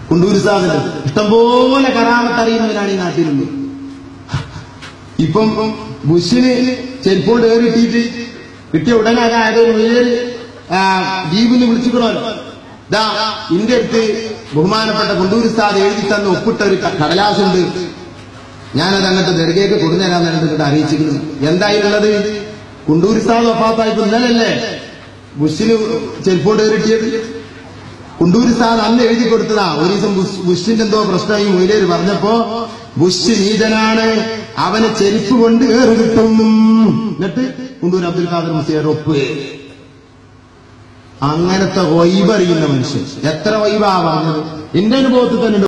കുണ്ടൂര് സാധനം ഇഷ്ടംപോലെ കറാമത്ത് അറിയുന്നവരാണ് ഈ നാട്ടിലുള്ളത് ഇപ്പം ബുഷിന് ചെരുപ്പോണ്ട് കയറി കിട്ടിയിട്ട് കിട്ടിയ ഉടനെ അതായത് പേര് ദ്വീപിന് വിളിച്ചിക്കണമല്ലോ ദാ ഇന്റെ അടുത്ത് ബഹുമാനപ്പെട്ട കുണ്ടൂർ ഉസ്താദ് എഴുതി തന്ന ഒപ്പിട്ട ഒരു ക- കടലാസുണ്ട് ഞാനത് അങ്ങോട്ട് ദർഗയ്ക്ക് കൊടുന്നേരാൻ എന്നിട്ട് അറിയിച്ചിരുന്നു എന്തായിട്ടുള്ളത് കുണ്ടൂർ ഉസ്താദ് ഒപ്പാത്തായിട്ട് ഇന്നലല്ലേ ബുഷിന് ചെരുപ്പോണ്ട് കയറി കിട്ടിയത് കുണ്ടൂർ ഉസ്താദ് അന്ന് എഴുതി കൊടുത്തതാ ഒരു ദിവസം ബുഷ്- ബുഷിന്റെ എന്തോ പ്രശ്നം ഈ മൊയിലേര് പറഞ്ഞപ്പോ ബുഷ് നീതനാണ് അവന് ചെരുപ്പ് കൊണ്ട് ഏറ് കിട്ടും എന്നിട്ട് കുണ്ടൂർ അബ്ദുൽ ഖാദർ മുസ്ലിയാർ ഒപ്പ് അങ്ങനത്തെ വൈബറിയുന്ന മനുഷ്യൻ എത്ര വൈബാ പറഞ്ഞത് എന്റെ അനുഭവത്തിൽ തന്നെ ഉണ്ട്